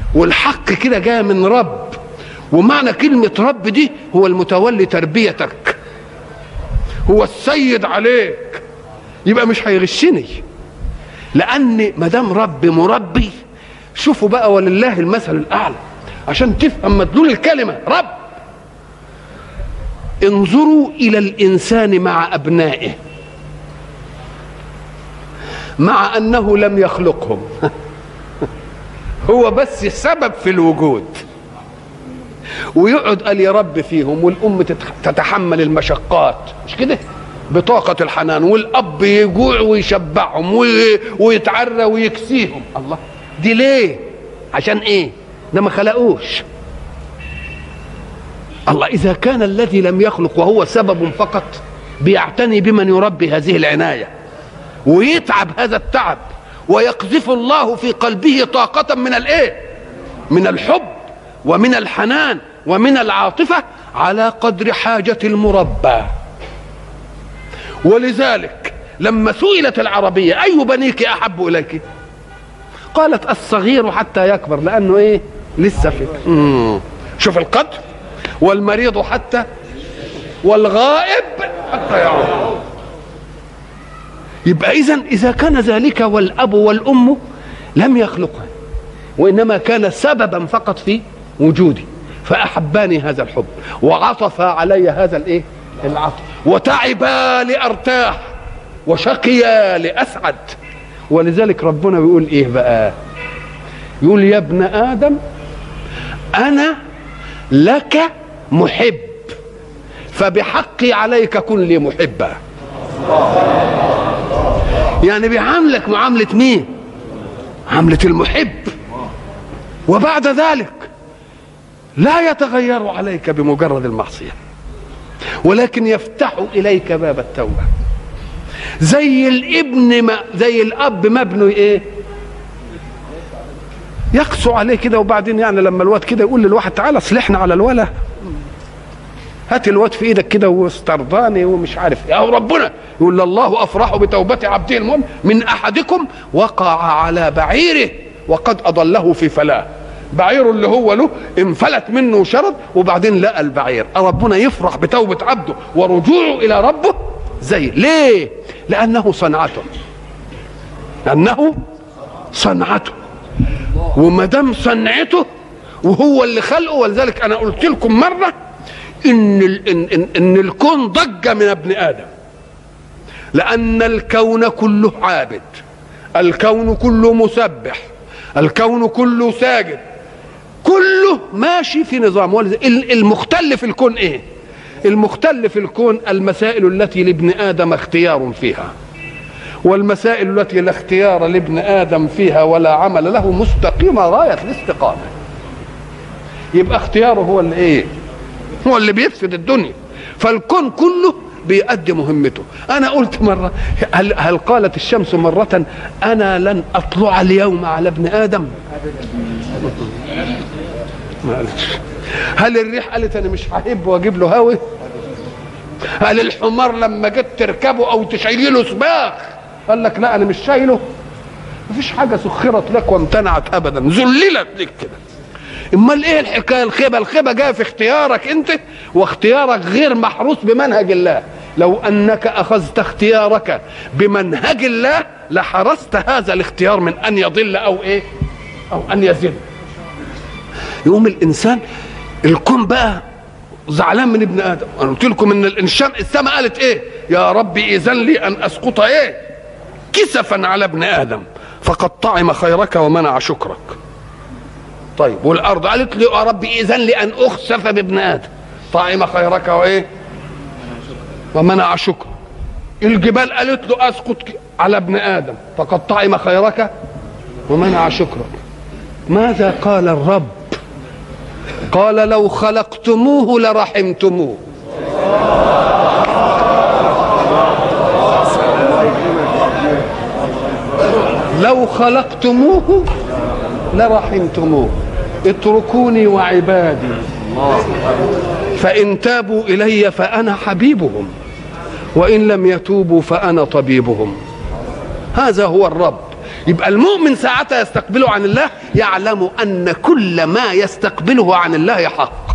والحق كده جاي من رب ومعنى كلمة رب دي هو المتولي تربيتك هو السيد عليك يبقى مش هيغشني لأن ما دام رب مربي شوفوا بقى ولله المثل الأعلى عشان تفهم مدلول الكلمة رب انظروا إلى الإنسان مع أبنائه مع أنه لم يخلقهم هو بس السبب في الوجود ويقعد قال يا رب فيهم والام تتحمل المشقات مش كده بطاقة الحنان والأب يجوع ويشبعهم ويتعرى ويكسيهم الله دي ليه عشان ايه ده ما خلقوش الله إذا كان الذي لم يخلق وهو سبب فقط بيعتني بمن يربي هذه العناية ويتعب هذا التعب ويقذف الله في قلبه طاقة من الايه من الحب ومن الحنان ومن العاطفة على قدر حاجة المربى ولذلك لما سئلت العربية أي بنيك أحب إليك قالت الصغير حتى يكبر لأنه إيه لسه في مم. شوف القدر والمريض حتى والغائب حتى يعود يبقى إذا إذا كان ذلك والأب والأم لم يخلقها وإنما كان سببا فقط في وجودي فأحباني هذا الحب وعطف علي هذا الإيه العطف وتعبا لأرتاح وشقيا لأسعد ولذلك ربنا بيقول إيه بقى يقول يا ابن آدم أنا لك محب فبحقي عليك كن لي محبا يعني بيعاملك معاملة مين عاملة المحب وبعد ذلك لا يتغير عليك بمجرد المعصية ولكن يفتح إليك باب التوبة زي الابن ما زي الأب ما ابنه إيه يقسو عليه كده وبعدين يعني لما الواد كده يقول للواحد تعالى اصلحنا على الولا هات الواد في ايدك كده واسترضاني ومش عارف يا ربنا يقول الله افرح بتوبه عبده المؤمن من احدكم وقع على بعيره وقد اضله في فلاه بعيره اللي هو له انفلت منه شرد وبعدين لقى البعير ربنا يفرح بتوبه عبده ورجوعه الى ربه زي ليه لانه صنعته لانه صنعته وما دام صنعته وهو اللي خلقه ولذلك انا قلت لكم مره ان ال إن, إن, ان الكون ضج من ابن ادم لان الكون كله عابد الكون كله مسبح الكون كله ساجد كله ماشي في نظام المختل في الكون ايه المختل في الكون المسائل التي لابن ادم اختيار فيها والمسائل التي لا اختيار لابن ادم فيها ولا عمل له مستقيمه غايه الاستقامه يبقى اختياره هو اللي ايه هو اللي بيفسد الدنيا فالكون كله بيأدي مهمته أنا قلت مرة هل, هل قالت الشمس مرة أنا لن أطلع اليوم على ابن آدم معلش هل الريح قالت أنا مش هحب وأجيب له هوي هل الحمار لما جيت تركبه أو تشيله له سباخ قال لك لا أنا مش شايله مفيش حاجة سخرت لك وامتنعت أبدا ذللت لك كده امال ايه الحكايه الخيبه الخيبه جايه في اختيارك انت واختيارك غير محروس بمنهج الله لو انك اخذت اختيارك بمنهج الله لحرست هذا الاختيار من ان يضل او ايه او ان يزل يقوم الانسان الكون بقى زعلان من ابن ادم انا قلت لكم ان الانسان السماء قالت ايه يا ربي اذن لي ان اسقط ايه كسفا على ابن ادم فقد طعم خيرك ومنع شكرك طيب والارض قالت لي يا رب اذن لي ان اخسف بابن ادم طعم خيرك وايه ومنع شكر الجبال قالت له اسقط على ابن ادم فقد طعم خيرك ومنع شكرك ماذا قال الرب قال لو خلقتموه لرحمتموه لو خلقتموه لرحمتموه اتركوني وعبادي فإن تابوا إلي فأنا حبيبهم وإن لم يتوبوا فأنا طبيبهم هذا هو الرب يبقى المؤمن ساعتها يستقبله عن الله يعلم ان كل ما يستقبله عن الله حق